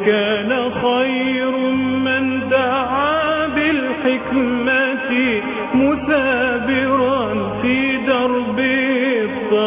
كان خير من دعا بالحكمة مثابرا في دربه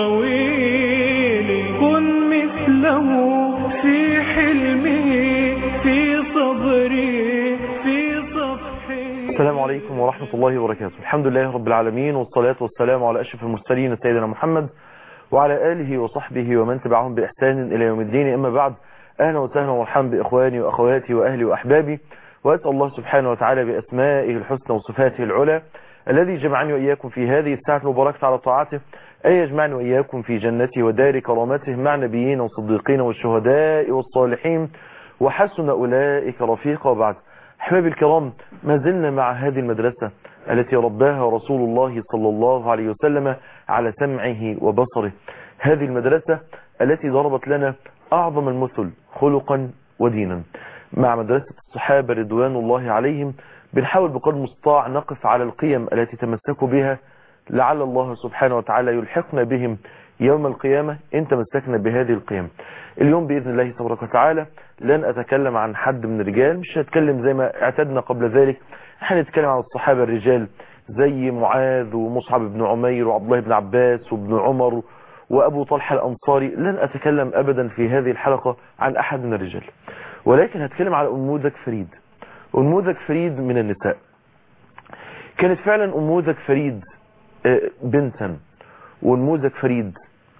الطويل كن مثله في حلمه في صبره في صفحه السلام عليكم ورحمة الله وبركاته الحمد لله رب العالمين والصلاة والسلام على أشرف المرسلين سيدنا محمد وعلى آله وصحبه ومن تبعهم بإحسان إلى يوم الدين أما بعد أهلا وسهلا ومرحبا بإخواني وأخواتي وأهلي وأحبابي وأسأل الله سبحانه وتعالى بأسمائه الحسنى وصفاته العلى الذي جمعني وإياكم في هذه الساعة المباركة على طاعته أن يجمعني وإياكم في جنته ودار كرامته مع نبيين والصديقين والشهداء والصالحين وحسن أولئك رفيقا وبعد أحبابي الكرام ما زلنا مع هذه المدرسة التي رباها رسول الله صلى الله عليه وسلم على سمعه وبصره هذه المدرسة التي ضربت لنا أعظم المثل خلقا ودينا مع مدرسة الصحابة رضوان الله عليهم بنحاول بقدر المستطاع نقف على القيم التي تمسكوا بها لعل الله سبحانه وتعالى يلحقنا بهم يوم القيامة إن تمسكنا بهذه القيم اليوم بإذن الله تبارك وتعالى لن أتكلم عن حد من الرجال مش هتكلم زي ما اعتدنا قبل ذلك احنا نتكلم عن الصحابة الرجال زي معاذ ومصعب بن عمير وعبد الله بن عباس وابن عمر وأبو طلحة الأنصاري لن أتكلم أبدا في هذه الحلقة عن أحد من الرجال ولكن هتكلم على أنموذج فريد أنموذج فريد من النساء كانت فعلا أنموذج فريد بنتا ونموذج فريد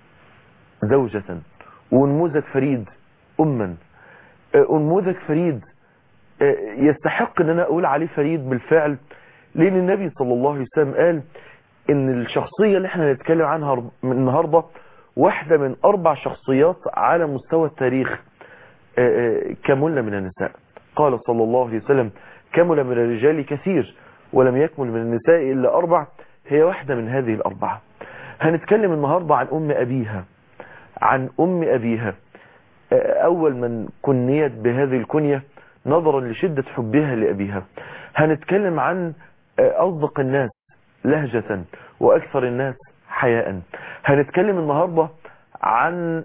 زوجة ونموذج فريد أما نموذج فريد يستحق ان انا اقول عليه فريد بالفعل لان النبي صلى الله عليه وسلم قال ان الشخصية اللي احنا هنتكلم عنها من النهاردة واحدة من اربع شخصيات على مستوى التاريخ كمل من النساء قال صلى الله عليه وسلم كمل من الرجال كثير ولم يكمل من النساء الا اربع هي واحدة من هذه الاربعة هنتكلم النهاردة عن ام ابيها عن ام ابيها اول من كنيت بهذه الكنية نظرا لشدة حبها لأبيها هنتكلم عن أصدق الناس لهجة وأكثر الناس حياء هنتكلم النهاردة عن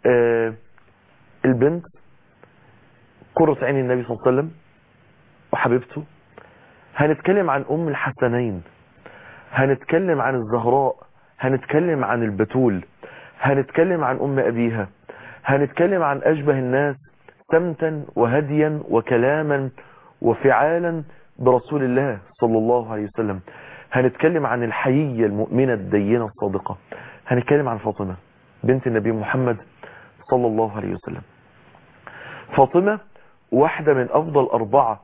البنت قرة عين النبي صلى الله عليه وسلم وحبيبته هنتكلم عن أم الحسنين هنتكلم عن الزهراء هنتكلم عن البتول هنتكلم عن أم أبيها هنتكلم عن أشبه الناس سمتا وهديا وكلاما وفعالا برسول الله صلى الله عليه وسلم هنتكلم عن الحيية المؤمنة الدينة الصادقة هنتكلم عن فاطمة بنت النبي محمد صلى الله عليه وسلم فاطمة واحدة من أفضل أربعة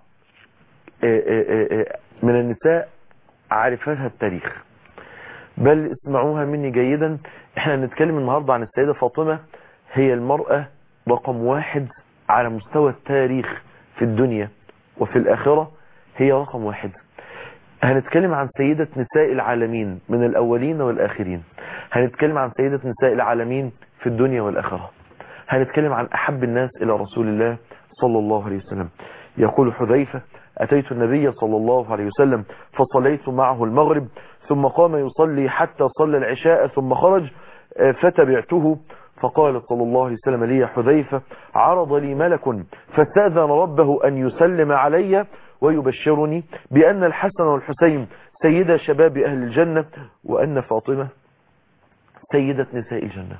من النساء عارفاتها التاريخ بل اسمعوها مني جيدا احنا نتكلم النهاردة عن السيدة فاطمة هي المرأة رقم واحد على مستوى التاريخ في الدنيا وفي الآخرة هي رقم واحد هنتكلم عن سيدة نساء العالمين من الأولين والآخرين هنتكلم عن سيدة نساء العالمين في الدنيا والآخرة هنتكلم عن أحب الناس إلى رسول الله صلى الله عليه وسلم يقول حذيفة أتيت النبي صلى الله عليه وسلم فصليت معه المغرب ثم قام يصلي حتى صلى العشاء ثم خرج فتبعته فقال صلى الله عليه وسلم لي حذيفة عرض لي ملك فاستأذن ربه أن يسلم علي ويبشرني بأن الحسن والحسين سيدة شباب أهل الجنة وأن فاطمة سيدة نساء الجنة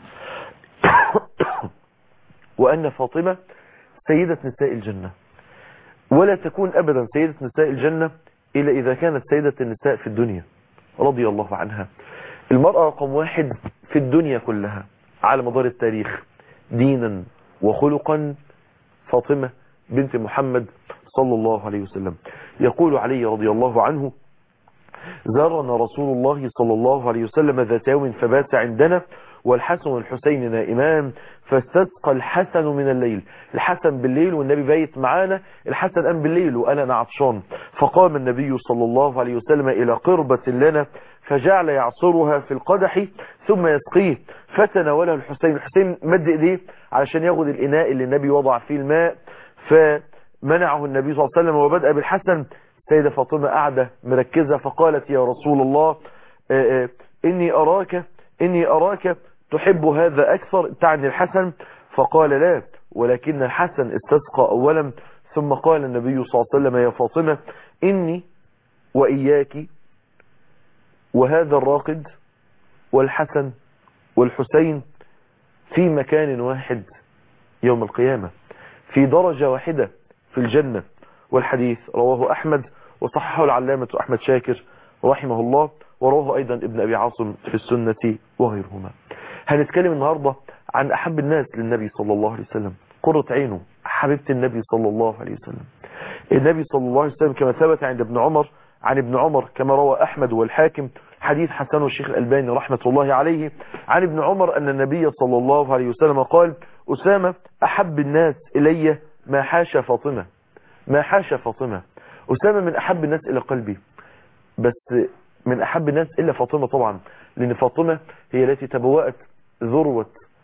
وأن فاطمة سيدة نساء الجنة ولا تكون أبدا سيدة نساء الجنة إلا إذا كانت سيدة النساء في الدنيا رضي الله عنها المرأة رقم واحد في الدنيا كلها على مدار التاريخ دينا وخلقا فاطمة بنت محمد صلى الله عليه وسلم يقول علي رضي الله عنه زارنا رسول الله صلى الله عليه وسلم ذات يوم فبات عندنا والحسن والحسين نائمان فاستسقى الحسن من الليل الحسن بالليل والنبي بايت معانا الحسن قام بالليل وأنا عطشان فقام النبي صلى الله عليه وسلم إلى قربة لنا فجعل يعصرها في القدح ثم يسقيه فتناولها الحسين الحسين مد ايديه علشان ياخد الإناء اللي النبي وضع فيه الماء فمنعه النبي صلى الله عليه وسلم وبدأ بالحسن سيدة فاطمة قاعدة مركزة فقالت يا رسول الله إني أراك إني أراك تحب هذا أكثر تعني الحسن فقال لا ولكن الحسن استسقى أولا ثم قال النبي صلى الله عليه وسلم يا فاطمة إني وإياك وهذا الراقد والحسن والحسين في مكان واحد يوم القيامة في درجة واحدة في الجنة والحديث رواه أحمد وصححه العلامة أحمد شاكر رحمه الله ورواه أيضا ابن أبي عاصم في السنة وغيرهما هنتكلم النهاردة عن أحب الناس للنبي صلى الله عليه وسلم قرة عينه حبيبة النبي صلى الله عليه وسلم النبي صلى الله عليه وسلم كما ثبت عند ابن عمر عن ابن عمر كما روى أحمد والحاكم حديث حسن الشيخ الألباني رحمة الله عليه عن ابن عمر أن النبي صلى الله عليه وسلم قال أسامة أحب الناس إلي ما حاشا فاطمة ما حاشا فاطمة أسامة من أحب الناس إلى قلبي بس من أحب الناس إلا فاطمة طبعا لأن فاطمة هي التي تبوأت ذروة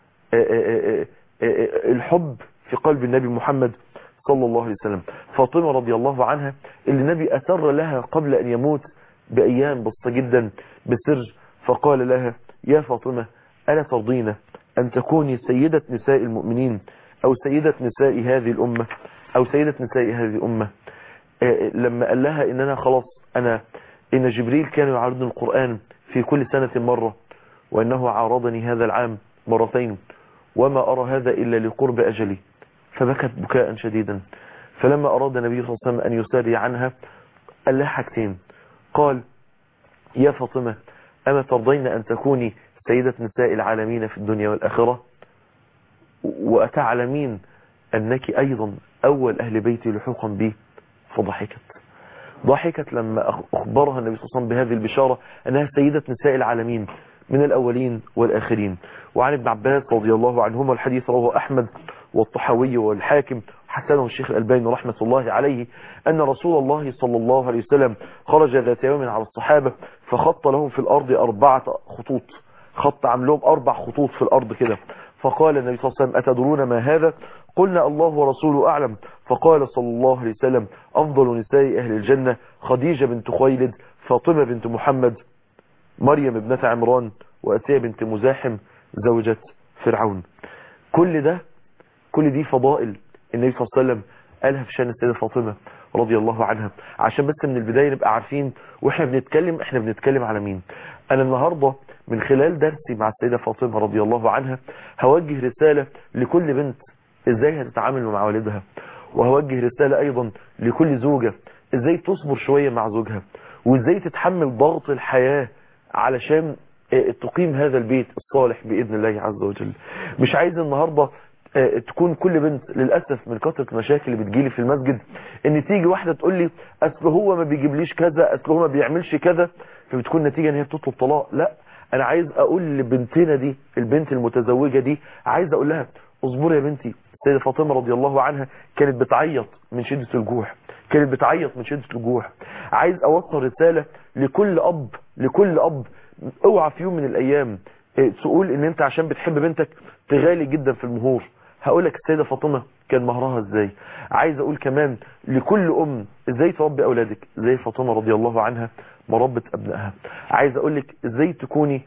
الحب في قلب النبي محمد صلى الله عليه وسلم فاطمة رضي الله عنها اللي النبي أسر لها قبل أن يموت بأيام بسيطة جدا بسر فقال لها يا فاطمة ألا ترضين أن تكوني سيدة نساء المؤمنين أو سيدة نساء هذه الأمة أو سيدة نساء هذه الأمة لما قال لها إن أنا خلاص أنا إن جبريل كان يعرضني القرآن في كل سنة مرة وإنه عارضني هذا العام مرتين وما أرى هذا إلا لقرب أجلي فبكت بكاء شديدا فلما أراد النبي صلى الله عليه وسلم أن يساري عنها قال لها حاجتين قال يا فاطمة أما ترضين أن تكوني سيدة نساء العالمين في الدنيا والآخرة وأتعلمين أنك أيضا أول أهل بيتي لحوقا بي فضحكت ضحكت لما أخبرها النبي صلى الله عليه وسلم بهذه البشارة أنها سيدة نساء العالمين من الأولين والآخرين وعن ابن عباس رضي الله عنهما الحديث رواه أحمد والطحاوي والحاكم حسنه الشيخ الألباني رحمة الله عليه أن رسول الله صلى الله عليه وسلم خرج ذات يوم على الصحابة فخط لهم في الأرض أربعة خطوط خط عملهم أربع خطوط في الأرض كده فقال النبي صلى الله عليه وسلم أتدرون ما هذا قلنا الله ورسوله أعلم فقال صلى الله عليه وسلم أفضل نساء أهل الجنة خديجة بنت خويلد فاطمة بنت محمد مريم ابنة عمران وأسيا بنت مزاحم زوجة فرعون كل ده كل دي فضائل النبي صلى الله عليه وسلم قالها في شان السيدة فاطمة رضي الله عنها عشان بس من البداية نبقى عارفين واحنا بنتكلم احنا بنتكلم على مين انا النهاردة من خلال درسي مع السيدة فاطمة رضي الله عنها هوجه رسالة لكل بنت ازاي هتتعامل مع والدها وهوجه رسالة ايضا لكل زوجة ازاي تصبر شوية مع زوجها وازاي تتحمل ضغط الحياة علشان تقيم هذا البيت الصالح بإذن الله عز وجل مش عايز النهاردة تكون كل بنت للأسف من كثرة المشاكل اللي بتجيلي في المسجد ان تيجي واحدة تقول لي اصل هو ما بيجيبليش كذا اصل هو ما بيعملش كذا فبتكون نتيجة ان هي بتطلب طلاق لا انا عايز اقول لبنتنا دي البنت المتزوجة دي عايز اقول لها اصبري يا بنتي السيدة فاطمة رضي الله عنها كانت بتعيط من شدة الجوع كانت بتعيط من شدة الجوع عايز اوصل رسالة لكل اب لكل اب اوعى في يوم من الايام تقول ان انت عشان بتحب بنتك تغالي جدا في المهور هقول لك السيدة فاطمة كان مهرها ازاي عايز اقول كمان لكل ام ازاي تربي اولادك زي فاطمة رضي الله عنها مربة ابنائها عايز اقول لك ازاي تكوني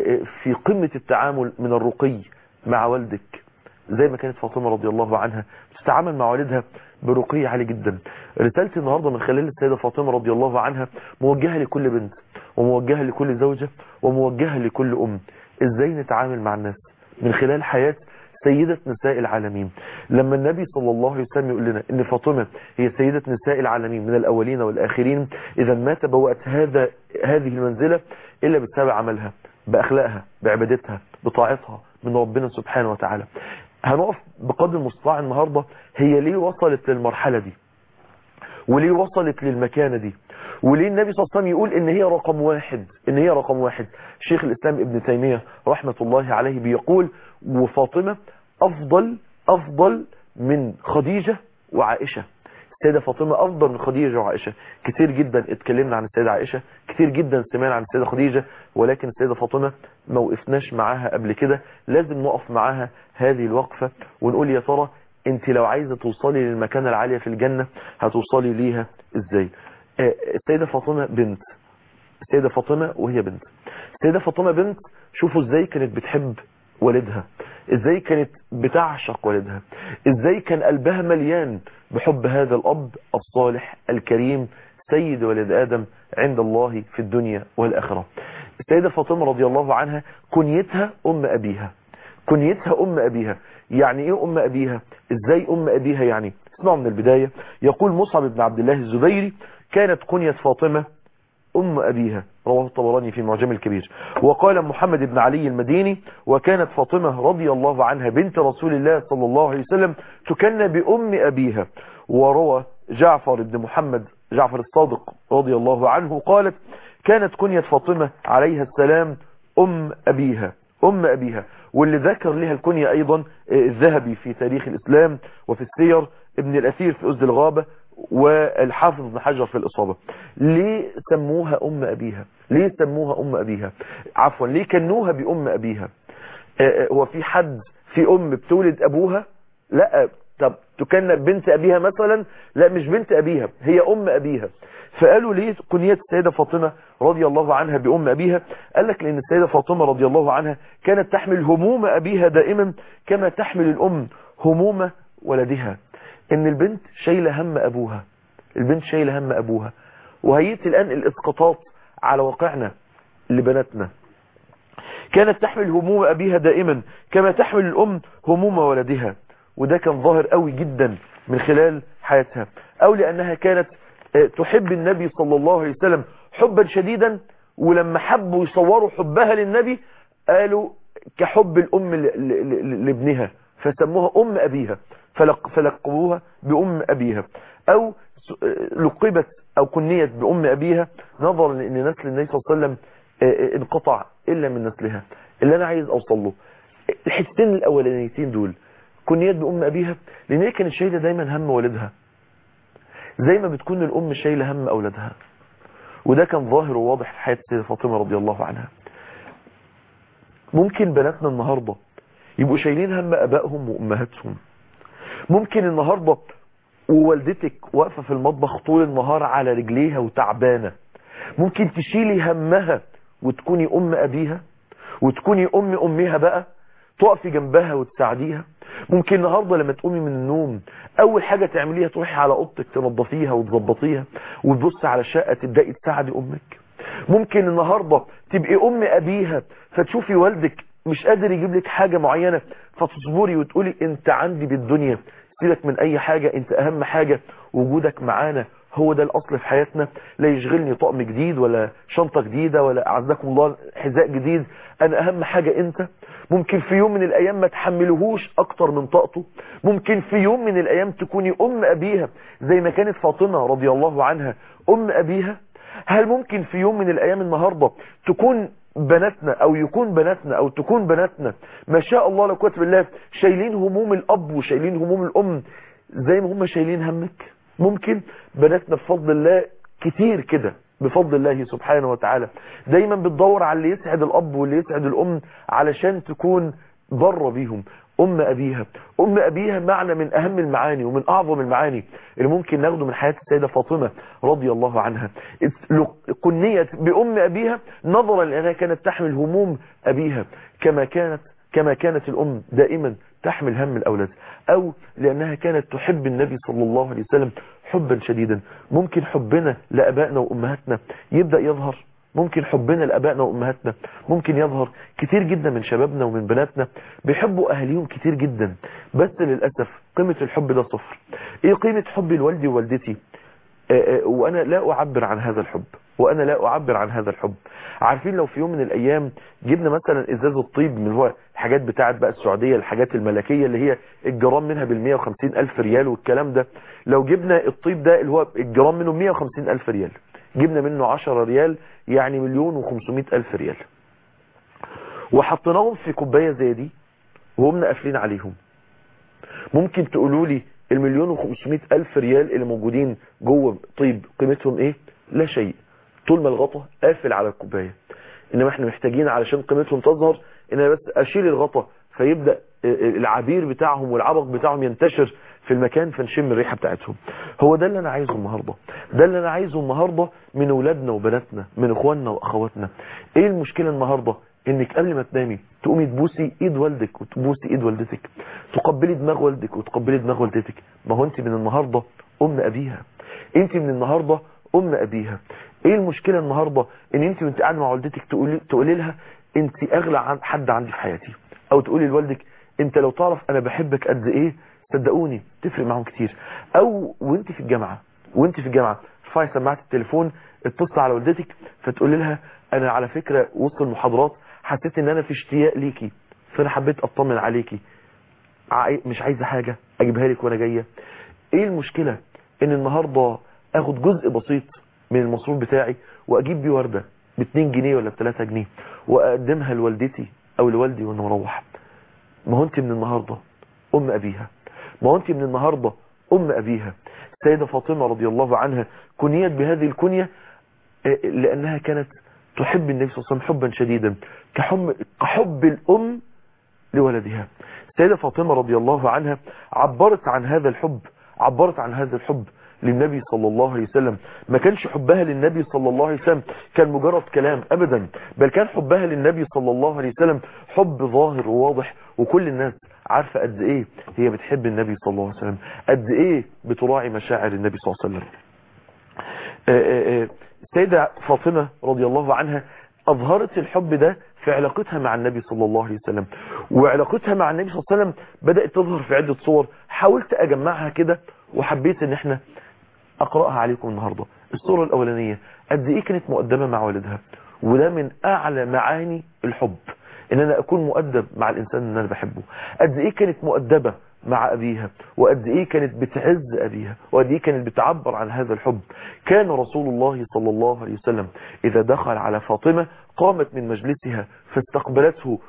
في قمة التعامل من الرقي مع والدك زي ما كانت فاطمة رضي الله عنها بتتعامل مع والدها برقي عالي جدا رسالتي النهاردة من خلال السيدة فاطمة رضي الله عنها موجهة لكل بنت وموجهة لكل زوجة وموجهة لكل أم ازاي نتعامل مع الناس من خلال حياة سيدة نساء العالمين لما النبي صلى الله عليه وسلم يقول لنا ان فاطمة هي سيدة نساء العالمين من الاولين والاخرين اذا ما تبوأت هذا هذه المنزلة الا بسبب عملها باخلاقها بعبادتها بطاعتها من ربنا سبحانه وتعالى هنقف بقدر المستطاع النهاردة هي ليه وصلت للمرحلة دي وليه وصلت للمكانة دي وليه النبي صلى الله عليه وسلم يقول ان هي رقم واحد ان هي رقم واحد شيخ الاسلام ابن تيمية رحمة الله عليه بيقول وفاطمة افضل افضل من خديجة وعائشة السيدة فاطمة افضل من خديجة وعائشة كتير جدا اتكلمنا عن السيدة عائشة كتير جدا سمعنا عن السيدة خديجة ولكن السيدة فاطمة ما وقفناش معاها قبل كده لازم نقف معاها هذه الوقفة ونقول يا ترى انت لو عايزة توصلي للمكانة العالية في الجنة هتوصلي ليها ازاي السيدة فاطمة بنت السيدة فاطمة وهي بنت السيدة فاطمة بنت شوفوا ازاي كانت بتحب والدها ازاي كانت بتعشق والدها ازاي كان قلبها مليان بحب هذا الاب الصالح الكريم سيد ولد ادم عند الله في الدنيا والاخره السيدة فاطمة رضي الله عنها كنيتها ام ابيها كنيتها ام ابيها يعني ايه ام ابيها ازاي ام ابيها يعني اسمعوا من البداية يقول مصعب بن عبد الله الزبيري كانت كنية فاطمة أم أبيها رواه الطبراني في معجم الكبير وقال محمد بن علي المديني وكانت فاطمة رضي الله عنها بنت رسول الله صلى الله عليه وسلم تكن بأم أبيها وروى جعفر بن محمد جعفر الصادق رضي الله عنه قالت كانت كنية فاطمة عليها السلام أم أبيها أم أبيها واللي ذكر لها الكنية أيضا الذهبي في تاريخ الإسلام وفي السير ابن الأثير في أسد الغابة والحافظ ابن حجر في الإصابة ليه سموها أم أبيها ليه سموها أم أبيها عفوا ليه كنوها بأم أبيها هو في حد في أم بتولد أبوها لا طب تكن بنت أبيها مثلا لا مش بنت أبيها هي أم أبيها فقالوا ليه كنية السيدة فاطمة رضي الله عنها بأم أبيها قال لك لأن السيدة فاطمة رضي الله عنها كانت تحمل هموم أبيها دائما كما تحمل الأم هموم ولدها ان البنت شايلة هم ابوها البنت شايلة هم ابوها وهيئة الان الاسقاطات على واقعنا لبناتنا كانت تحمل هموم ابيها دائما كما تحمل الام هموم ولدها وده كان ظاهر قوي جدا من خلال حياتها او لانها كانت تحب النبي صلى الله عليه وسلم حبا شديدا ولما حبوا يصوروا حبها للنبي قالوا كحب الام لابنها فسموها ام ابيها فلق فلقبوها بأم أبيها أو لقبت أو كنيت بأم أبيها نظرا لأن نسل النبي صلى الله عليه وسلم انقطع إلا من نسلها اللي أنا عايز أوصل له الحتتين الأولانيتين دول كنيت بأم أبيها لأن هي كانت شايلة دايما هم والدها زي ما بتكون الأم شايلة هم أولادها وده كان ظاهر وواضح في حياة السيدة فاطمة رضي الله عنها ممكن بناتنا النهاردة يبقوا شايلين هم أبائهم وأمهاتهم ممكن النهاردة ووالدتك واقفة في المطبخ طول النهار على رجليها وتعبانة ممكن تشيلي همها وتكوني أم أبيها وتكوني أم أمها بقى تقفي جنبها وتساعديها ممكن النهاردة لما تقومي من النوم أول حاجة تعمليها تروحي على أوضتك تنظفيها وتظبطيها وتبص على الشقة تبدأي تساعدي أمك ممكن النهاردة تبقي أم أبيها فتشوفي والدك مش قادر يجيب لك حاجة معينة فتصبري وتقولي انت عندي بالدنيا سيبك من اي حاجة انت اهم حاجة وجودك معانا هو ده الاصل في حياتنا لا يشغلني طقم جديد ولا شنطة جديدة ولا اعزكم الله حذاء جديد انا اهم حاجة انت ممكن في يوم من الايام ما تحملهوش اكتر من طاقته ممكن في يوم من الايام تكوني ام ابيها زي ما كانت فاطمة رضي الله عنها ام ابيها هل ممكن في يوم من الايام النهاردة تكون بناتنا او يكون بناتنا او تكون بناتنا ما شاء الله لا قوه بالله شايلين هموم الاب وشايلين هموم الام زي ما هم شايلين همك ممكن بناتنا بفضل الله كتير كده بفضل الله سبحانه وتعالى دايما بتدور على اللي يسعد الاب واللي يسعد الام علشان تكون بره بيهم ام ابيها ام ابيها معنى من اهم المعاني ومن اعظم المعاني اللي ممكن ناخده من حياة السيدة فاطمة رضي الله عنها كنيت بام ابيها نظرا لانها كانت تحمل هموم ابيها كما كانت كما كانت الام دائما تحمل هم الاولاد او لانها كانت تحب النبي صلى الله عليه وسلم حبا شديدا ممكن حبنا لابائنا وامهاتنا يبدأ يظهر ممكن حبنا لابائنا وامهاتنا ممكن يظهر كتير جدا من شبابنا ومن بناتنا بيحبوا اهاليهم كتير جدا بس للاسف قيمه الحب ده صفر ايه قيمه حبي لوالدي ووالدتي آآ آآ وانا لا اعبر عن هذا الحب وانا لا اعبر عن هذا الحب عارفين لو في يوم من الايام جبنا مثلا ازاز الطيب من هو الحاجات بتاعت بقى السعوديه الحاجات الملكيه اللي هي الجرام منها بال 150 الف ريال والكلام ده لو جبنا الطيب ده اللي هو الجرام منه 150 الف ريال جبنا منه 10 ريال يعني مليون و500 الف ريال وحطيناهم في كوبايه زي دي وهم قافلين عليهم ممكن تقولوا لي المليون و500 الف ريال اللي موجودين جوه طيب قيمتهم ايه لا شيء طول ما الغطا قافل على الكوبايه انما احنا محتاجين علشان قيمتهم تظهر ان انا بس اشيل الغطا فيبدا العبير بتاعهم والعبق بتاعهم ينتشر في المكان فنشم الريحه بتاعتهم هو ده اللي انا عايزه النهارده ده اللي انا عايزه النهارده من اولادنا وبناتنا من اخواننا واخواتنا ايه المشكله النهارده انك قبل ما تنامي تقومي تبوسي ايد والدك وتبوسي ايد والدتك تقبلي دماغ والدك وتقبلي دماغ والدتك ما هو انت من النهاردة ام ابيها انت من النهاردة ام ابيها ايه المشكلة النهاردة ان انت وانت قاعده مع والدتك تقولي, تقولي لها انت اغلى عن حد عندي في حياتي او تقولي لوالدك انت لو تعرف انا بحبك قد ايه صدقوني تفرق معهم كتير او وانت في الجامعة وانت في الجامعة ارفعي سماعه التليفون اتصل على والدتك فتقولي لها انا على فكرة وسط المحاضرات حسيت ان انا في اشتياق ليكي فانا حبيت اطمن عليكي عاي... مش عايزه حاجة اجيبها لك وانا جايه ايه المشكلة ان النهاردة اخد جزء بسيط من المصروف بتاعي واجيب بيه وردة ب 2 جنيه ولا ب 3 جنيه واقدمها لوالدتي او لوالدي وانا مروح ما هو انت من النهاردة ام ابيها ما هو انت من النهاردة ام ابيها السيدة فاطمة رضي الله عنها كنيت بهذه الكنية لانها كانت تحب النبي صلى الله عليه وسلم حبا شديدا كحب, كحب الام لولدها السيدة فاطمة رضي الله عنها عبرت عن هذا الحب عبرت عن هذا الحب للنبي صلى الله عليه وسلم ما كانش حبها للنبي صلى الله عليه وسلم كان مجرد كلام ابدا بل كان حبها للنبي صلى الله عليه وسلم حب ظاهر وواضح وكل الناس عارفة قد ايه هي بتحب النبي صلى الله عليه وسلم قد ايه بتراعي مشاعر النبي صلى الله عليه وسلم السيدة فاطمة رضي الله عنها اظهرت الحب ده في علاقتها مع النبي صلى الله عليه وسلم وعلاقتها مع النبي صلى الله عليه وسلم بدأت تظهر في عدة صور حاولت اجمعها كده وحبيت ان احنا اقرأها عليكم النهاردة الصورة الاولانية قد ايه كانت مؤدبة مع والدها وده من اعلى معاني الحب ان انا اكون مؤدب مع الانسان اللي انا بحبه قد ايه كانت مؤدبة مع ابيها وقد ايه كانت بتعز ابيها وقد ايه كانت بتعبر عن هذا الحب كان رسول الله صلى الله عليه وسلم اذا دخل على فاطمة قامت من مجلسها فاستقبلته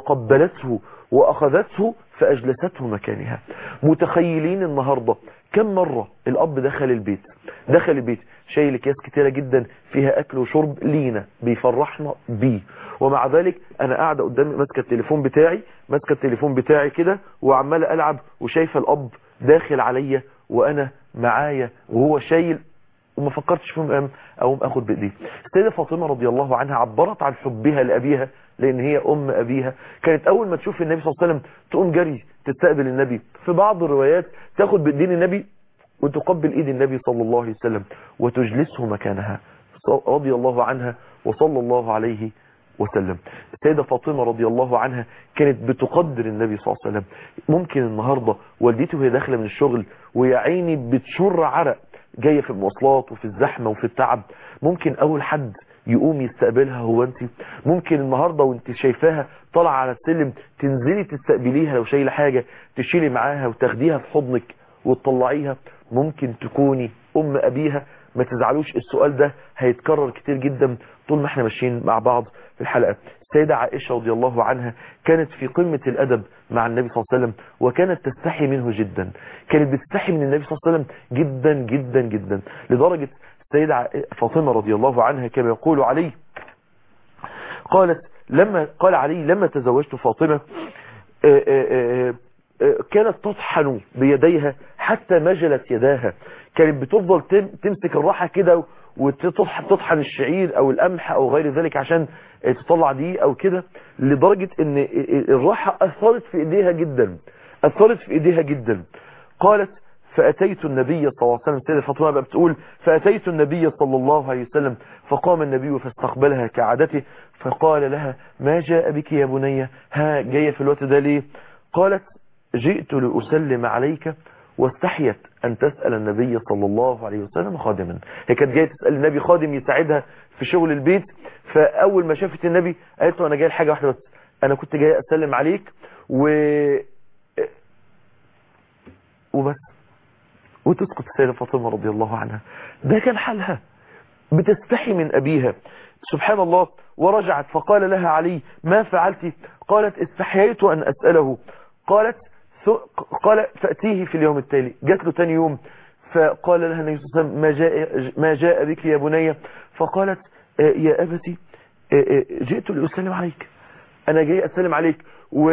وقبلته واخذته فاجلسته مكانها متخيلين النهاردة كم مرة الاب دخل البيت دخل البيت شايل اكياس كتيرة جدا فيها اكل وشرب لينا بيفرحنا بيه ومع ذلك انا قاعدة قدامي ماسكه التليفون بتاعي ماسكه التليفون بتاعي كده وعمال العب وشايفه الاب داخل عليا وانا معايا وهو شايل وما فكرتش فيهم أم أقوم أخد بإيديه السيدة فاطمة رضي الله عنها عبرت عن حبها لأبيها لأن هي أم أبيها كانت أول ما تشوف النبي صلى الله عليه وسلم تقوم جري تستقبل النبي في بعض الروايات تاخد بإيدين النبي وتقبل إيد النبي صلى الله عليه وسلم وتجلسه مكانها رضي الله عنها وصلى الله عليه وسلم السيدة فاطمة رضي الله عنها كانت بتقدر النبي صلى الله عليه وسلم ممكن النهاردة والدته وهي داخلة من الشغل ويا عيني بتشر عرق جاية في المواصلات وفي الزحمة وفي التعب ممكن اول حد يقوم يستقبلها هو انت ممكن النهاردة وانت شايفاها طالعة على السلم تنزلي تستقبليها لو شايله حاجة تشيلي معاها وتاخديها في حضنك وتطلعيها ممكن تكوني ام ابيها ما تزعلوش السؤال ده هيتكرر كتير جدا طول ما احنا ماشيين مع بعض في الحلقة السيدة عائشة رضي الله عنها كانت في قمة الأدب مع النبي صلى الله عليه وسلم وكانت تستحي منه جدا كانت بتستحي من النبي صلى الله عليه وسلم جدا جدا جدا لدرجة السيدة فاطمة رضي الله عنها كما يقول علي قالت لما قال علي لما تزوجت فاطمة آآ آآ كانت تطحن بيديها حتى مجلت يداها كانت بتفضل تمسك الراحة كده وتطحن الشعير او القمح او غير ذلك عشان تطلع دي او كده لدرجة ان الراحة اثرت في ايديها جدا اثرت في ايديها جدا قالت فأتيت النبي صلى الله عليه وسلم سيدة فاطمة بقى بتقول فأتيت النبي صلى الله عليه وسلم فقام النبي فاستقبلها كعادته فقال لها ما جاء بك يا بنية ها جاية في الوقت ده ليه قالت جئت لأسلم عليك واستحيت أن تسأل النبي صلى الله عليه وسلم خادما هي كانت جاية تسأل النبي خادم يساعدها في شغل البيت فأول ما شافت النبي قالت له أنا جاي لحاجة واحدة بس أنا كنت جاي أسلم عليك و وبس وتسكت السيدة فاطمة رضي الله عنها ده كان حالها بتستحي من أبيها سبحان الله ورجعت فقال لها علي ما فعلت قالت استحييت أن أسأله قالت قال فأتيه في اليوم التالي جات له تاني يوم فقال لها النبي صلى الله عليه وسلم ما جاء, ما جاء بك يا بني فقالت يا أبتي جئت لأسلم عليك أنا جاي أسلم عليك و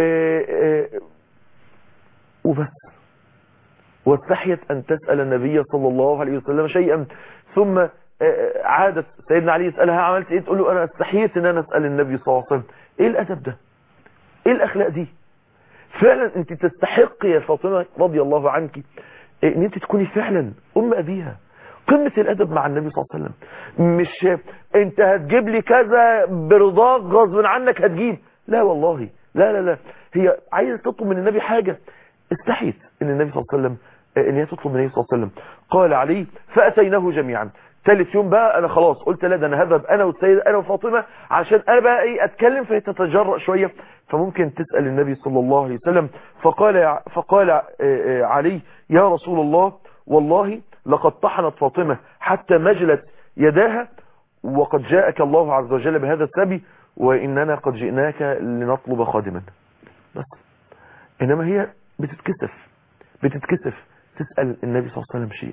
وبس واستحيت أن تسأل النبي صلى الله عليه وسلم شيئا ثم عادت سيدنا علي يسألها عملت ايه تقول له انا استحييت ان انا اسأل النبي صلى الله عليه وسلم ايه الادب ده ايه الاخلاق دي فعلا انت تستحق يا فاطمة رضي الله عنك ان انت تكوني فعلا ام ابيها قمة الادب مع النبي صلى الله عليه وسلم مش انت هتجيب لي كذا برضاك غصب عنك هتجيب لا والله لا لا لا هي عايزه تطلب من النبي حاجة استحيت ان النبي صلى الله عليه وسلم ان هي تطلب من النبي صلى الله عليه وسلم قال علي فاتيناه جميعا ثالث يوم بقى انا خلاص قلت لا ده انا هذهب انا والسيدة انا وفاطمة عشان انا بقى ايه اتكلم فهي تتجرأ شوية فممكن تسأل النبي صلى الله عليه وسلم فقال فقال علي يا رسول الله والله لقد طحنت فاطمة حتى مجلت يداها وقد جاءك الله عز وجل بهذا السبي وإننا قد جئناك لنطلب خادما بس إنما هي بتتكسف بتتكسف تسأل النبي صلى الله عليه وسلم شيء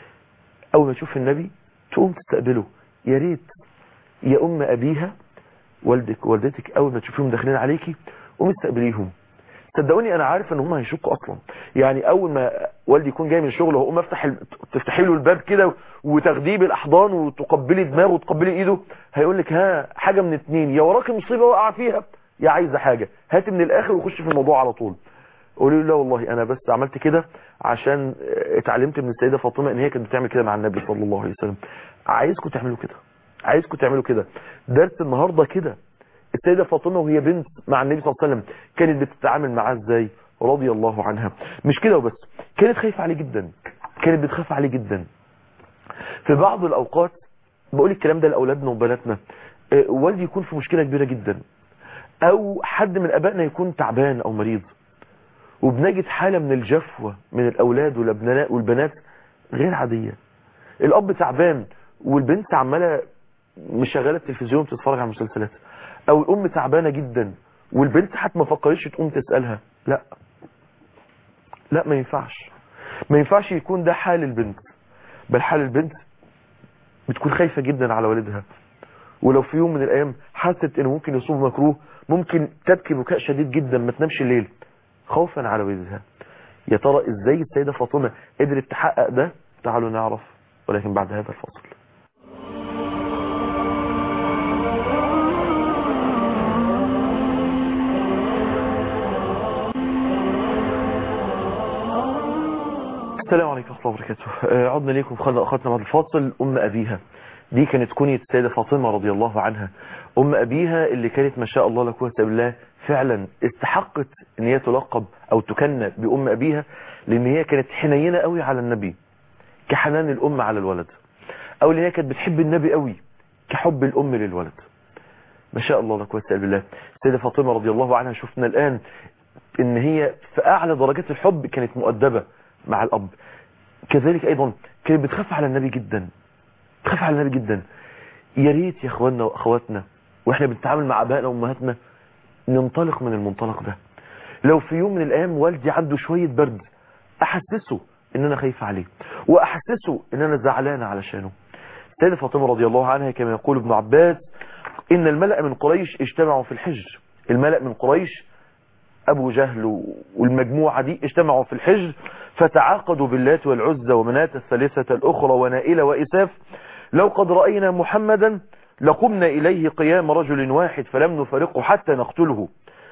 أول ما تشوف النبي تقوم تستقبله يا ريت يا أم أبيها والدك ووالدتك أول ما تشوفيهم داخلين عليكي قوم استقبليهم صدقوني انا عارف ان هم هيشكوا اصلا يعني اول ما والدي يكون جاي من الشغل وهقوم افتح ال... تفتحي له الباب كده وتاخديه بالاحضان وتقبلي دماغه وتقبلي ايده هيقول لك ها حاجه من اتنين يا وراك مصيبه وقع فيها يا عايزه حاجه هاتي من الاخر وخش في الموضوع على طول قولي له لا والله انا بس عملت كده عشان اتعلمت من السيده فاطمه ان هي كانت بتعمل كده مع النبي صلى الله عليه وسلم عايزكم تعملوا كده عايزكم تعملوا كده درس النهارده كده السيدة فاطمة وهي بنت مع النبي صلى الله عليه وسلم كانت بتتعامل معاه ازاي رضي الله عنها مش كده وبس كانت خايفة عليه جدا كانت بتخاف عليه جدا في بعض الاوقات بقول الكلام ده لاولادنا وبناتنا اه والدي يكون في مشكلة كبيرة جدا او حد من ابائنا يكون تعبان او مريض وبنجد حالة من الجفوة من الاولاد والابناء والبنات غير عادية الاب تعبان والبنت عمالة مشغلة التلفزيون بتتفرج على مسلسلات او الام تعبانه جدا والبنت حتى ما فكرتش تقوم تسالها لا لا ما ينفعش ما ينفعش يكون ده حال البنت بل حال البنت بتكون خايفه جدا على والدها ولو في يوم من الايام حست انه ممكن يصوب مكروه ممكن تبكي بكاء شديد جدا ما تنامش الليل خوفا على والدها يا ترى ازاي السيده فاطمه قدرت تحقق ده تعالوا نعرف ولكن بعد هذا الفصل السلام عليكم ورحمة الله وبركاته عدنا ليكم خلنا أخذنا بعد الفاصل أم أبيها دي كانت كونية السيدة فاطمة رضي الله عنها أم أبيها اللي كانت ما شاء الله لا قوه الا بالله فعلا استحقت ان هي تلقب أو تكنى بأم أبيها لأن هي كانت حنينة قوي على النبي كحنان الأم على الولد أو اللي هي كانت بتحب النبي قوي كحب الأم للولد ما شاء الله لا قوه الا بالله السيدة فاطمة رضي الله عنها شفنا الآن ان هي في أعلى درجات الحب كانت مؤدبة مع الأب كذلك أيضا كانت بتخاف على النبي جدا تخاف على النبي جدا يا ريت يا اخواننا واخواتنا واحنا بنتعامل مع ابائنا وامهاتنا ننطلق من المنطلق ده لو في يوم من الايام والدي عنده شوية برد احسسه ان انا خايف عليه واحسسه ان انا زعلان علشانه سيدة فاطمة رضي الله عنها كما يقول ابن عباس ان الملأ من قريش اجتمعوا في الحجر الملأ من قريش ابو جهل والمجموعة دي اجتمعوا في الحجر فتعاقدوا باللات والعزة ومنات الثالثة الأخرى ونائلة وإساف لو قد رأينا محمدا لقمنا إليه قيام رجل واحد فلم نفرقه حتى نقتله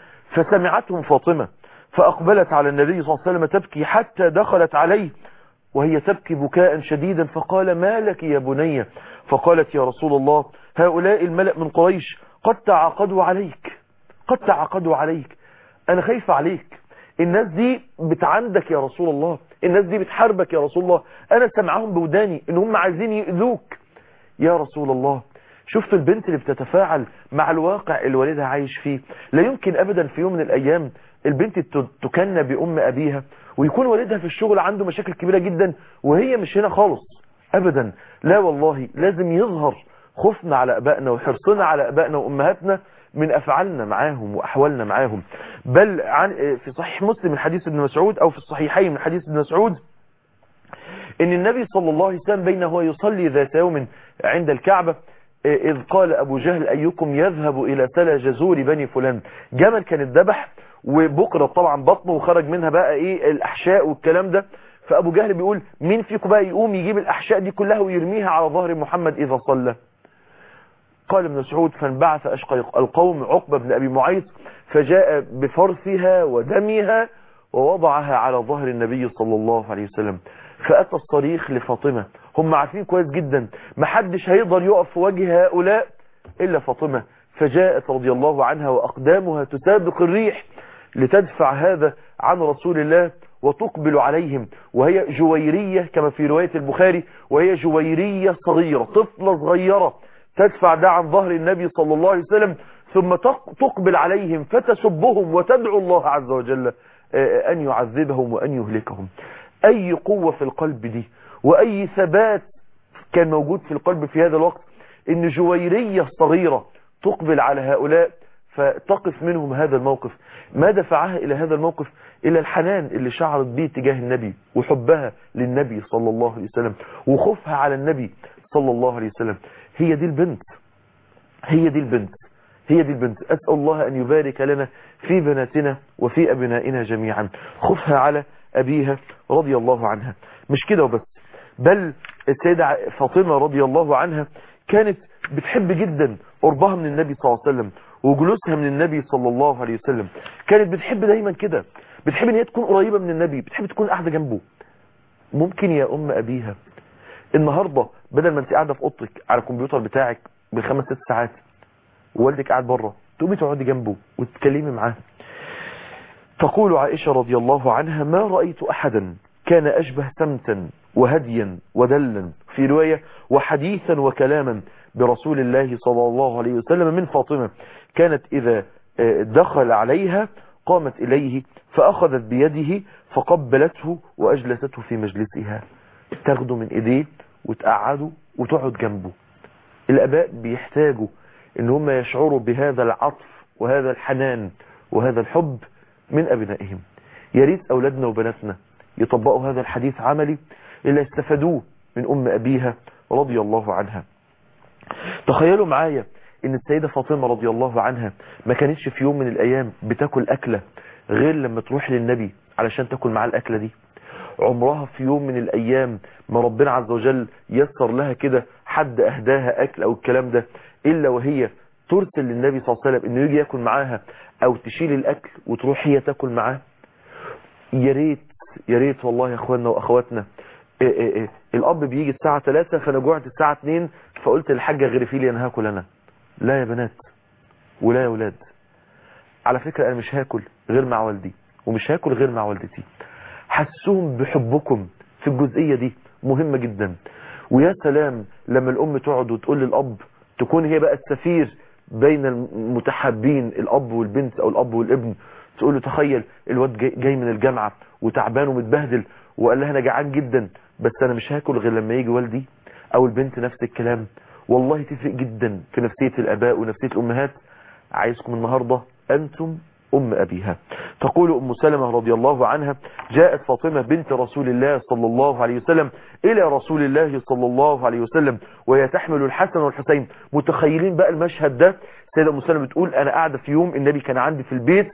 فسمعتهم فاطمة فأقبلت على النبي صلى الله عليه وسلم تبكي حتى دخلت عليه وهي تبكي بكاء شديدا فقال ما لك يا بني فقالت يا رسول الله هؤلاء الملأ من قريش قد تعاقدوا عليك قد تعاقدوا عليك أنا خايف عليك الناس دي بتعندك يا رسول الله الناس دي بتحاربك يا رسول الله انا سمعهم بوداني ان هم عايزين يؤذوك يا رسول الله شفت البنت اللي بتتفاعل مع الواقع اللي والدها عايش فيه لا يمكن ابدا في يوم من الايام البنت تكنى بام ابيها ويكون والدها في الشغل عنده مشاكل كبيرة جدا وهي مش هنا خالص ابدا لا والله لازم يظهر خوفنا على ابائنا وحرصنا على ابائنا وامهاتنا من افعالنا معاهم واحوالنا معاهم بل عن في صحيح مسلم من حديث ابن مسعود او في الصحيحين من حديث ابن مسعود ان النبي صلى الله عليه وسلم بينه هو يصلي ذات يوم عند الكعبة اذ قال ابو جهل ايكم يذهب الى سلا جزور بني فلان جمل كان اتذبح وبكرة طبعا بطنه وخرج منها بقى ايه الاحشاء والكلام ده فابو جهل بيقول مين فيكم بقى يقوم يجيب الاحشاء دي كلها ويرميها على ظهر محمد اذا صلى قال ابن مسعود فانبعث أشقى القوم عقبة بن أبي معيط فجاء بفرثها ودمها ووضعها على ظهر النبي صلى الله عليه وسلم فأتى الصريخ لفاطمة هم عارفين كويس جدا محدش هيقدر يقف في وجه هؤلاء إلا فاطمة فجاءت رضي الله عنها وأقدامها تسابق الريح لتدفع هذا عن رسول الله وتقبل عليهم وهي جويرية كما في رواية البخاري وهي جويرية صغيرة طفلة صغيرة تدفع ده عن ظهر النبي صلى الله عليه وسلم ثم تقبل عليهم فتسبهم وتدعو الله عز وجل أن يعذبهم وأن يهلكهم أي قوة في القلب دي وأي ثبات كان موجود في القلب في هذا الوقت إن جويرية صغيرة تقبل على هؤلاء فتقف منهم هذا الموقف ما دفعها إلى هذا الموقف إلى الحنان اللي شعرت به تجاه النبي وحبها للنبي صلى الله عليه وسلم وخوفها على النبي صلى الله عليه وسلم هي دي البنت هي دي البنت هي دي البنت أسأل الله أن يبارك لنا في بناتنا وفي أبنائنا جميعا خوفها على أبيها رضي الله عنها مش كده وبس بل السيدة فاطمة رضي الله عنها كانت بتحب جدا قربها من النبي صلى الله عليه وسلم وجلوسها من النبي صلى الله عليه وسلم كانت بتحب دايما كده بتحب ان هي تكون قريبة من النبي بتحب تكون قاعدة جنبه ممكن يا ام ابيها النهاردة بدل ما انت قاعدة في اوضتك على الكمبيوتر بتاعك بخمس ست ساعات ووالدك قاعد بره تقومي تقعدي جنبه وتتكلمي معاه تقول عائشة رضي الله عنها ما رأيت أحدا كان أشبه سمتا وهديا ودلا في رواية وحديثا وكلاما برسول الله صلى الله عليه وسلم من فاطمة كانت إذا دخل عليها قامت إليه فأخذت بيده فقبلته وأجلسته في مجلسها تاخده من إيديه وتقعده وتقعد جنبه الأباء بيحتاجوا ان هم يشعروا بهذا العطف وهذا الحنان وهذا الحب من أبنائهم يا ريت أولادنا وبناتنا يطبقوا هذا الحديث عملي اللي استفادوه من أم أبيها رضي الله عنها تخيلوا معايا ان السيدة فاطمة رضي الله عنها ما كانتش في يوم من الأيام بتاكل أكلة غير لما تروح للنبي علشان تاكل معاه الأكلة دي عمرها في يوم من الأيام ما ربنا عز وجل يسر لها كده حد أهداها أكل أو الكلام ده إلا وهي ترسل للنبي صلى الله عليه وسلم انه يجي ياكل معاها او تشيل الاكل وتروح هي تاكل معاه يا ريت يا ريت والله يا اخواننا واخواتنا إيه إيه إيه الاب بيجي الساعة 3 فانا جوعت الساعة 2 فقلت للحاجة غرفي لي انا هاكل انا لا يا بنات ولا يا ولاد على فكرة انا مش هاكل غير مع والدي ومش هاكل غير مع والدتي حسوهم بحبكم في الجزئية دي مهمة جدا ويا سلام لما الام تقعد وتقول للاب تكون هي بقى السفير بين المتحابين الاب والبنت او الاب والابن تقول له تخيل الواد جاي, جاي من الجامعة وتعبان ومتبهدل وقال لها انا جعان جدا بس انا مش هاكل غير لما يجي والدي او البنت نفس الكلام والله تفرق جدا في نفسية الاباء ونفسية الامهات عايزكم النهاردة انتم ام ابيها تقول ام سلمة رضي الله عنها جاءت فاطمة بنت رسول الله صلى الله عليه وسلم الى رسول الله صلى الله عليه وسلم وهي تحمل الحسن والحسين متخيلين بقى المشهد ده سيدة ام سلمة بتقول انا قاعدة في يوم النبي كان عندي في البيت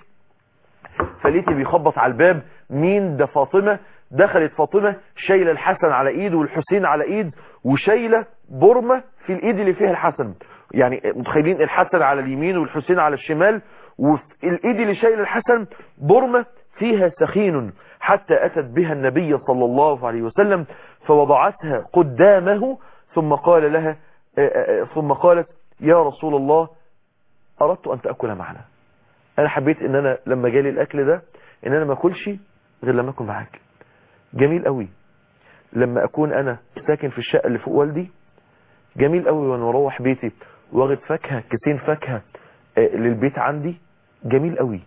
فلقيتي بيخبط على الباب مين ده فاطمة دخلت فاطمة شايلة الحسن على ايد والحسين على ايد وشايلة برمة في الايد اللي فيها الحسن يعني متخيلين الحسن على اليمين والحسين على الشمال وفي الايد اللي شايل الحسن برمة فيها سخين حتى اتت بها النبي صلى الله عليه وسلم فوضعتها قدامه ثم قال لها ثم قالت يا رسول الله اردت ان تأكل معنا انا حبيت ان انا لما جالي الاكل ده ان انا ما اكلش غير لما اكل معاك جميل قوي لما اكون انا ساكن في الشقة اللي فوق والدي جميل قوي وانا اروح بيتي واخد فاكهة كيسين فاكهة للبيت عندي جميل قوي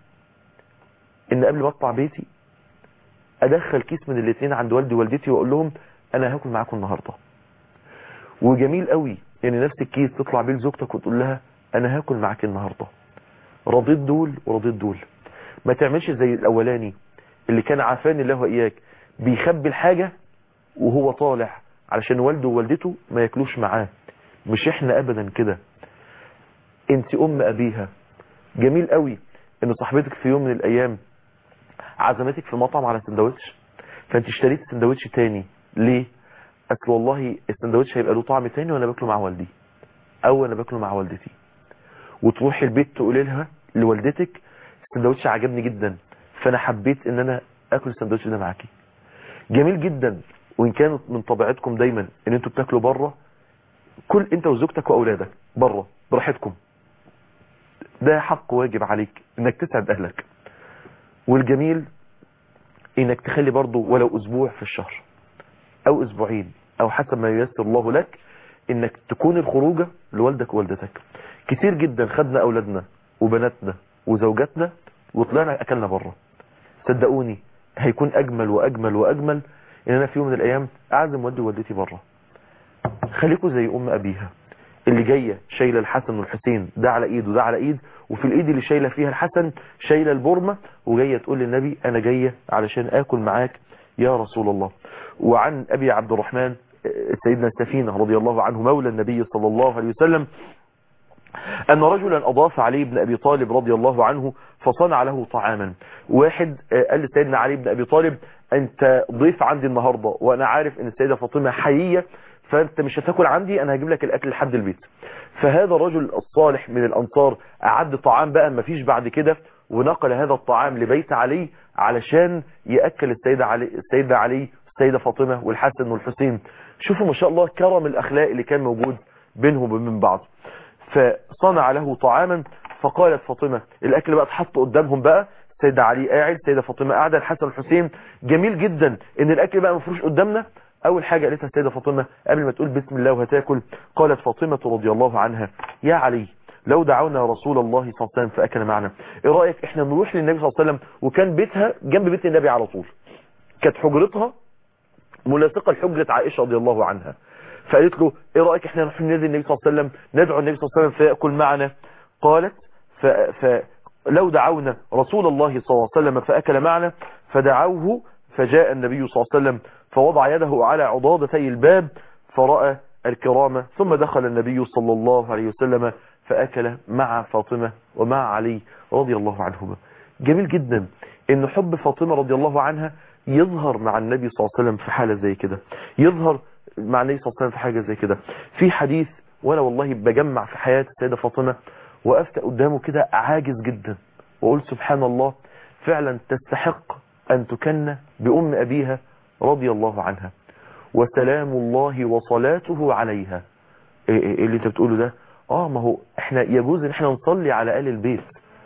ان قبل ما اطلع بيتي ادخل كيس من الاثنين عند والدي ووالدتي واقول لهم انا هاكل معاكم النهارده وجميل قوي ان نفس الكيس تطلع بيه لزوجتك وتقول لها انا هاكل معاك النهارده رضيت دول ورضيت دول ما تعملش زي الاولاني اللي كان عافاني الله واياك بيخبي الحاجه وهو طالع علشان والده ووالدته ما ياكلوش معاه مش احنا ابدا كده انت ام ابيها جميل قوي ان صاحبتك في يوم من الايام عزمتك في مطعم على سندوتش فانت اشتريت سندوتش تاني ليه اصل والله السندوتش هيبقى له طعم تاني وانا باكله مع والدي او انا باكله مع والدتي وتروحي البيت تقولي لها لوالدتك السندوتش عجبني جدا فانا حبيت ان انا اكل السندوتش ده معاكي جميل جدا وان كانت من طبيعتكم دايما ان انتوا بتاكلوا بره كل انت وزوجتك واولادك بره براحتكم ده حق واجب عليك انك تسعد اهلك والجميل انك تخلي برضو ولو اسبوع في الشهر او اسبوعين او حسب ما ييسر الله لك انك تكون الخروجه لوالدك ووالدتك كتير جدا خدنا اولادنا وبناتنا وزوجاتنا وطلعنا اكلنا بره صدقوني هيكون اجمل واجمل واجمل ان انا في يوم من الايام اعزم والدي ووالدتي بره خليكوا زي ام ابيها اللي جايه شايله الحسن والحسين ده على ايد وده على ايد وفي الايد اللي شايله فيها الحسن شايله البرمه وجايه تقول للنبي انا جايه علشان اكل معاك يا رسول الله وعن ابي عبد الرحمن سيدنا السفينه رضي الله عنه مولى النبي صلى الله عليه وسلم أن رجلا أضاف علي بن أبي طالب رضي الله عنه فصنع له طعاما واحد قال لسيدنا علي بن أبي طالب أنت ضيف عندي النهاردة وأنا عارف أن السيدة فاطمة حيية فأنت مش هتاكل عندي أنا هجيب لك الأكل لحد البيت فهذا الرجل الصالح من الأنصار أعد طعام بقى ما فيش بعد كده ونقل هذا الطعام لبيت علي علشان يأكل السيدة علي, السيدة علي السيدة فاطمة والحسن والحسين شوفوا ما شاء الله كرم الأخلاق اللي كان موجود بينهم وبين بعض فصنع له طعاما فقالت فاطمة الاكل بقى اتحط قدامهم بقى سيدة علي قاعد سيدة فاطمة قاعدة الحسن والحسين جميل جدا ان الاكل بقى مفروش قدامنا اول حاجة قالتها السيدة فاطمة قبل ما تقول بسم الله وهتاكل قالت فاطمة رضي الله عنها يا علي لو دعونا رسول الله صلى الله عليه وسلم فاكل معنا ايه رايك احنا نروح للنبي صلى الله عليه وسلم وكان بيتها جنب بيت النبي على طول كانت حجرتها ملاصقه لحجره عائشه رضي الله عنها فقالت له ايه رايك احنا نروح ننادي النبي صلى الله عليه وسلم ندعو النبي صلى الله عليه وسلم فياكل معنا قالت ف... فلو دعونا رسول الله صلى الله عليه وسلم فاكل معنا فدعوه فجاء النبي صلى الله عليه وسلم فوضع يده على عضادتي الباب فراى الكرامه ثم دخل النبي صلى الله عليه وسلم فاكل مع فاطمه ومع علي رضي الله عنهما جميل جدا ان حب فاطمه رضي الله عنها يظهر مع النبي صلى الله عليه وسلم في حاله زي كده يظهر مع النبي صلى الله عليه وسلم في حاجة زي كده في حديث وانا والله بجمع في حياة السيدة فاطمة وقفت قدامه كده عاجز جدا وقلت سبحان الله فعلا تستحق ان تكن بأم أبيها رضي الله عنها وسلام الله وصلاته عليها إيه إيه اللي انت بتقوله ده اه ما هو احنا يجوز ان احنا نصلي على آل البيت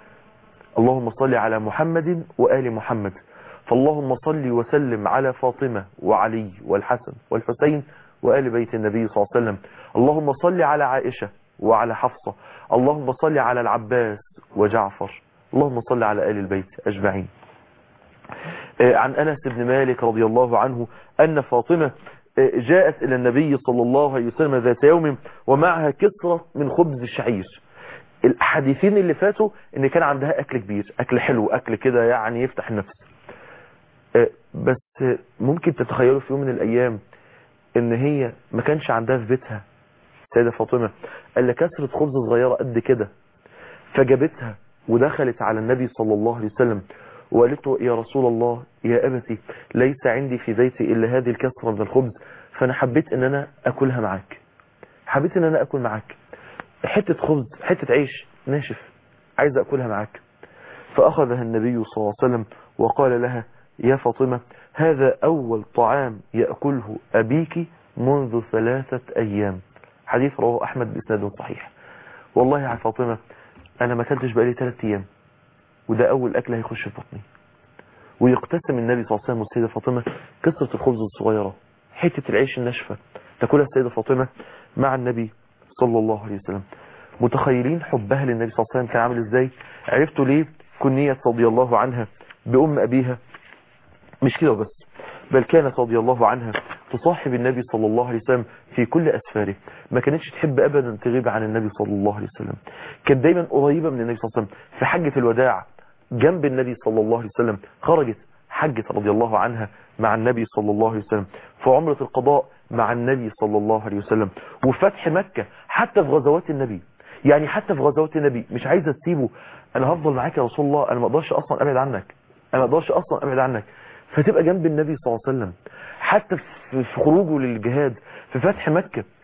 اللهم صل على محمد وآل محمد فاللهم صل وسلم على فاطمة وعلي والحسن والحسين وآل بيت النبي صلى الله عليه وسلم اللهم صل على عائشة وعلى حفصة اللهم صل على العباس وجعفر اللهم صل على آل البيت أجمعين عن أنس بن مالك رضي الله عنه أن فاطمة جاءت إلى النبي صلى الله عليه وسلم ذات يوم ومعها كسرة من خبز الشعير الحديثين اللي فاتوا ان كان عندها اكل كبير اكل حلو اكل كده يعني يفتح النفس بس ممكن تتخيلوا في يوم من الايام ان هي ما كانش عندها في بيتها سيدة فاطمة الا كسرة خبز صغيرة قد كده فجابتها ودخلت على النبي صلى الله عليه وسلم وقالت له يا رسول الله يا أبتي ليس عندي في بيتي إلا هذه الكسرة من الخبز فأنا حبيت أن أنا أكلها معاك حبيت أن أنا أكل معاك حتة خبز حتة عيش ناشف عايز أكلها معاك فأخذها النبي صلى الله عليه وسلم وقال لها يا فاطمة هذا أول طعام يأكله أبيك منذ ثلاثة أيام حديث رواه أحمد بإسناد صحيح والله يا فاطمة أنا ما أكلتش بقالي ثلاثة أيام وده أول أكل هيخش في بطني ويقتسم النبي صلى الله عليه وسلم والسيدة فاطمة قصة الخبز الصغيرة حتة العيش الناشفة تاكلها السيدة فاطمة مع النبي صلى الله عليه وسلم متخيلين حبها للنبي صلى الله عليه وسلم كان عامل ازاي عرفتوا ليه كنية رضي الله عنها بأم أبيها مش كده بس بل كانت رضي الله عنها تصاحب النبي صلى الله عليه وسلم في كل أسفاره ما كانتش تحب أبدا تغيب عن النبي صلى الله عليه وسلم كانت دايما قريبة من النبي صلى الله عليه وسلم في حجة الوداع جنب النبي صلى الله عليه وسلم خرجت حجة رضي الله عنها مع النبي صلى الله عليه وسلم في عمرة القضاء مع النبي صلى الله عليه وسلم وفتح مكة حتى في غزوات النبي يعني حتى في غزوات النبي مش عايزة تسيبه انا هفضل معاك يا رسول الله انا ما اقدرش اصلا ابعد عنك انا ما اقدرش اصلا ابعد عنك فتبقى جنب النبي صلى الله عليه وسلم حتى في خروجه للجهاد في فتح مكة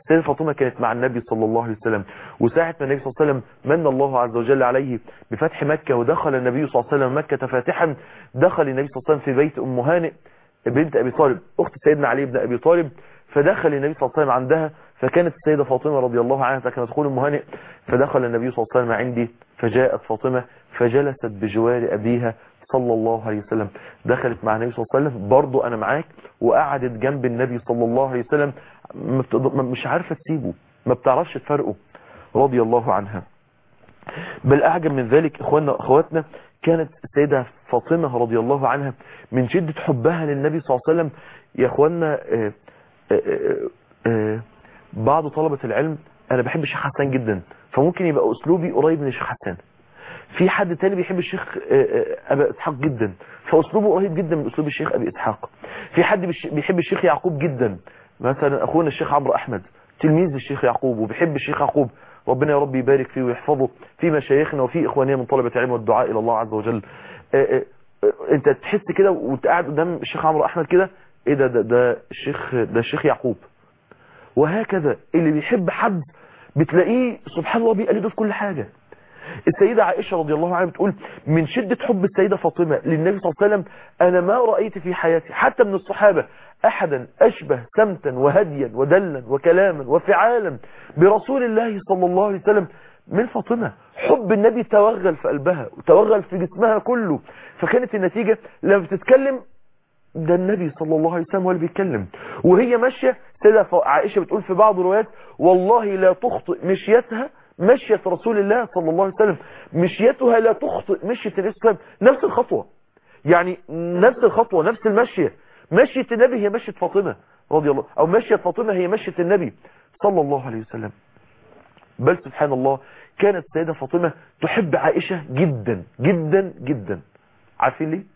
سيدة فاطمة كانت مع النبي صلى الله عليه وسلم وساعة ما النبي صلى الله عليه وسلم من الله عز وجل عليه بفتح مكة ودخل النبي صلى الله عليه وسلم مكة فاتحا دخل النبي صلى الله عليه وسلم في بيت أم هانئ بنت أبي طالب أخت سيدنا علي بن أبي طالب فدخل النبي صلى الله عليه وسلم عندها فكانت السيدة فاطمة رضي الله عنها كانت تقول أم هانئ فدخل النبي صلى الله عليه وسلم عندي فجاءت فاطمة فجلست بجوار أبيها صلى الله عليه وسلم دخلت مع النبي صلى الله عليه وسلم برضو أنا معاك وقعدت جنب النبي صلى الله عليه وسلم ما بتقدر- ما- مش عارفة تسيبه ما بتعرفش تفرقه رضي الله عنها بل أعجب من ذلك إخواننا وأخواتنا كانت السيدة فاطمة رضي الله عنها من شدة حبها للنبي صلى الله عليه وسلم يا إخواننا آه، آه، آه، آه، بعض طلبة العلم أنا بحب الشيخ حسان جدا فممكن يبقى أسلوبي قريب من الشيخ حسان في حد تاني بيحب الشيخ آه، آه، أبا إسحاق جدا فأسلوبه قريب جدا من أسلوب الشيخ أبي إسحاق في حد بيش- بيحب الشيخ يعقوب جدا مثلا أخونا الشيخ عمرو أحمد تلميذ الشيخ يعقوب وبيحب الشيخ يعقوب ربنا يا رب يبارك فيه ويحفظه في مشايخنا وفي إخواننا من طلبة العلم والدعاء إلى الله عز وجل آه، آه، آه، انت تحس كده وانت قاعد قدام الشيخ عمرو أحمد كده ايه ده ده, ده الشيخ ده الشيخ يعقوب وهكذا اللي بيحب حد بتلاقيه سبحان الله بيقلده في كل حاجة السيدة عائشة رضي الله عنها بتقول من شدة حب السيدة فاطمة للنبي صلى الله عليه وسلم أنا ما رأيت في حياتي حتى من الصحابة أحدا أشبه سمتا وهديا ودلا وكلاما وفعالا برسول الله صلى الله عليه وسلم من فاطمة حب النبي توغل في قلبها وتوغل في جسمها كله فكانت النتيجة لما بتتكلم ده النبي صلى الله عليه وسلم هو اللي بيتكلم وهي ماشية سيدة عائشة بتقول في بعض الروايات والله لا تخطئ مشيتها مشية رسول الله صلى الله عليه وسلم مشيتها لا تخطئ مشية الإسلام نفس الخطوة يعني نفس الخطوة نفس المشية مشية النبي هي مشية فاطمة رضي الله أو مشية فاطمة هي مشية النبي صلى الله عليه وسلم بل سبحان الله كانت السيدة فاطمة تحب عائشة جدا جدا جدا عارفين ليه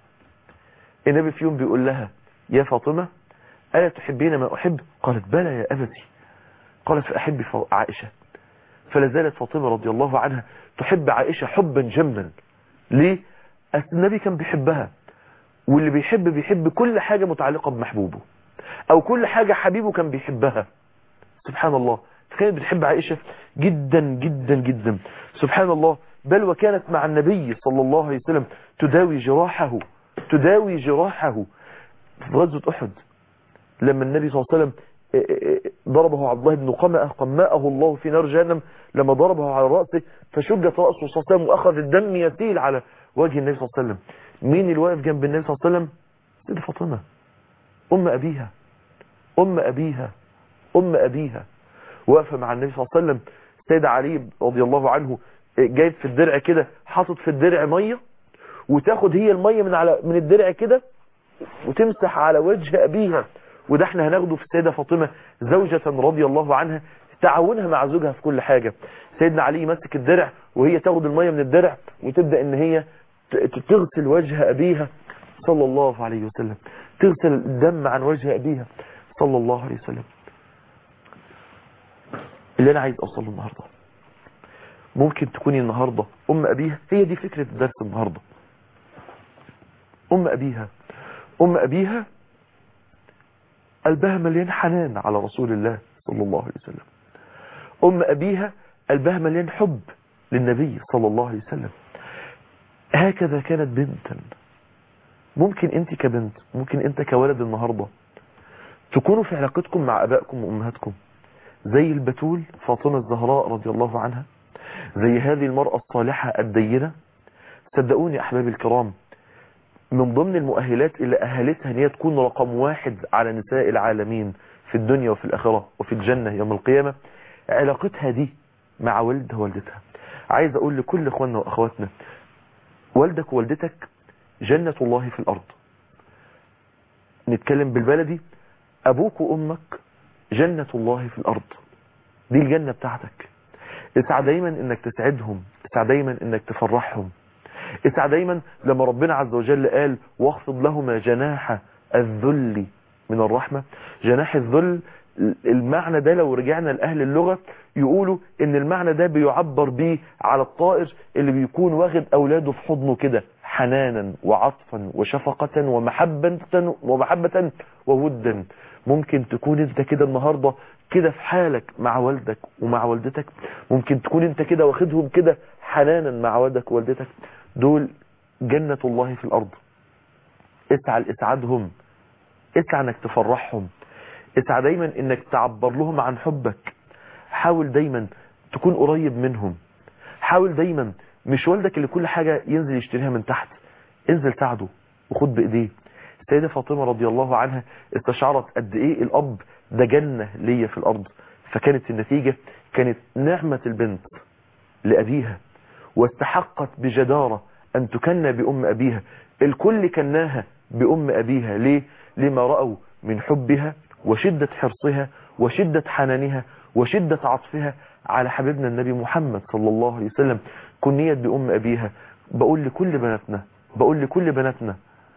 النبي في يوم بيقول لها يا فاطمة ألا تحبين ما أحب قالت بلى يا أبتي قالت فأحب فا- عائشة فلا زالت فاطمة رضي الله عنها تحب عائشة حبا جما ليه أصل النبي كان بيحبها واللي بيحب بيحب كل حاجة متعلقة بمحبوبه أو كل حاجة حبيبه كان بيحبها سبحان الله كانت بتحب عائشة جدا جدا جدا سبحان الله بل وكانت مع النبي صلى الله عليه وسلم تداوي جراحه تداوي جراحه في غزوة أحد لما النبي صلى الله عليه وسلم ضربه عبد الله بن قمأة قمأه الله في نار جهنم لما ضربه على رأسه فشجت رأسه صلى الله عليه وسلم وأخذ الدم يسيل على وجه النبي صلى الله عليه وسلم مين اللي واقف جنب النبي صلى الله عليه وسلم سيدة فاطمة أم أبيها أم أبيها أم أبيها واقفة مع النبي صلى الله عليه وسلم سيد علي رضي الله عنه جايب في الدرع كده حاطط في الدرع مية وتاخد هي المية من على من الدرع كده وتمسح على وجه أبيها وده احنا هناخده في السيدة فاطمة زوجة رضي الله عنها تعاونها مع زوجها في كل حاجة سيدنا علي يمسك الدرع وهي تاخد المية من الدرع وتبدأ ان هي ت- تغسل وجه أبيها صلى الله عليه وسلم تغسل الدم عن وجه أبيها صلى الله عليه وسلم اللي أنا عايز أوصله النهاردة ممكن تكوني النهاردة أم أبيها هي دي فكرة الدرس النهاردة أم أبيها أم أبيها قلبها مليان حنان على رسول الله صلى الله عليه وسلم أم أبيها قلبها مليان حب للنبي صلى الله عليه وسلم هكذا كانت بنتا ممكن انت كبنت ممكن انت كولد النهاردة تكونوا في علاقتكم مع أبائكم وأمهاتكم زي البتول فاطمة الزهراء رضي الله عنها زي هذه المرأة الصالحة الدينة صدقوني أحبابي الكرام من ضمن المؤهلات اللي أهلتها ان هي تكون رقم واحد على نساء العالمين في الدنيا وفي الآخرة وفي الجنة يوم القيامة علاقتها دي مع والدها ووالدتها عايز أقول لكل إخواننا وأخواتنا والدك ووالدتك جنة الله في الأرض نتكلم بالبلدي أبوك وأمك جنة الله في الأرض دي الجنة بتاعتك اسعى دايما انك تسعدهم اسعى دايما انك تفرحهم اسعى دايما لما ربنا عز وجل قال واخفض لهما جناح الذل من الرحمة جناح الذل المعنى ده لو رجعنا لأهل اللغة يقولوا ان المعنى ده بيعبر بيه على الطائر اللي بيكون واخد اولاده في حضنه كده حنانا وعطفا وشفقة ومحبة ومحبة وودا ممكن تكون انت كده النهاردة كده في حالك مع والدك ومع والدتك ممكن تكون انت كده واخدهم كده حنانا مع والدك ووالدتك دول جنة الله في الأرض اسعى لإسعادهم اسعى انك تفرحهم اسعى دايما انك تعبر لهم عن حبك حاول دايما تكون قريب منهم حاول دايما مش والدك اللي كل حاجة ينزل يشتريها من تحت انزل ساعده وخد بإيديه السيدة فاطمة رضي الله عنها استشعرت قد ايه الأب ده جنة ليا في الأرض فكانت النتيجة كانت نعمة البنت لأبيها واستحقت بجدارة أن تكنى بأم أبيها الكل كناها بأم أبيها ليه؟ لما رأوا من حبها وشدة حرصها وشدة حنانها وشدة عطفها على حبيبنا النبي محمد صلى الله عليه وسلم كنيت بأم أبيها بقول لكل بناتنا بقول لكل بناتنا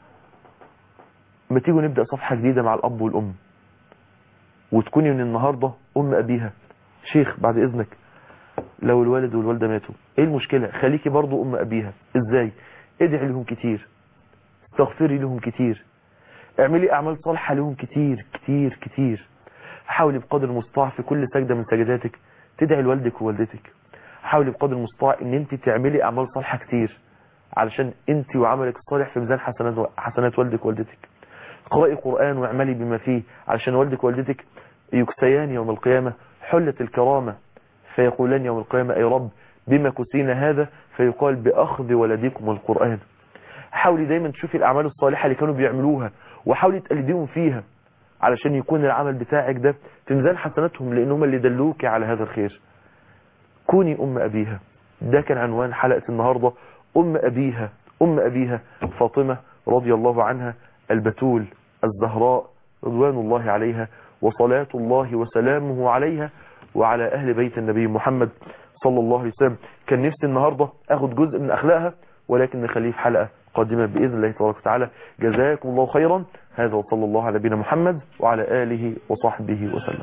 ما تيجوا نبدأ صفحة جديدة مع الأب والأم وتكوني من النهاردة أم أبيها شيخ بعد إذنك لو الوالد والوالدة ماتوا ايه المشكلة خليكي برضو ام ابيها ازاي ادعي لهم كتير استغفري لهم كتير اعملي اعمال صالحة لهم كتير كتير كتير حاولي بقدر المستطاع في كل سجدة من سجداتك تدعي لوالدك ووالدتك حاولي بقدر المستطاع ان انت تعملي اعمال صالحة كتير علشان انت وعملك الصالح في ميزان حسنات حسنات والدك ووالدتك اقرأي قرآن واعملي بما فيه علشان والدك ووالدتك يكسيان يوم القيامة حلة الكرامة فيقولان يوم القيامة أي رب بما كسينا هذا فيقال بأخذ ولدكم القرآن حاولي دايما تشوفي الأعمال الصالحة اللي كانوا بيعملوها وحاولي تقلديهم فيها علشان يكون العمل بتاعك ده في ميزان حسناتهم لأنهم اللي دلوك على هذا الخير كوني أم أبيها ده كان عنوان حلقة النهاردة أم أبيها أم أبيها فاطمة رضي الله عنها البتول الزهراء رضوان الله عليها وصلاة الله وسلامه عليها وعلى أهل بيت النبي محمد صلى الله عليه وسلم كان نفسي النهاردة أخذ جزء من أخلاقها ولكن نخليه في حلقة قادمة بإذن الله تبارك وتعالى جزاكم الله خيرا هذا وصلى الله على نبينا محمد وعلى آله وصحبه وسلم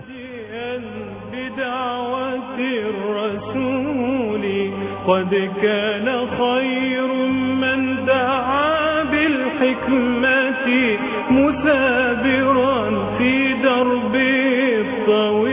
بدعوة الرسول قد كان خير من دعا بالحكمة مثابرا في درب الطويل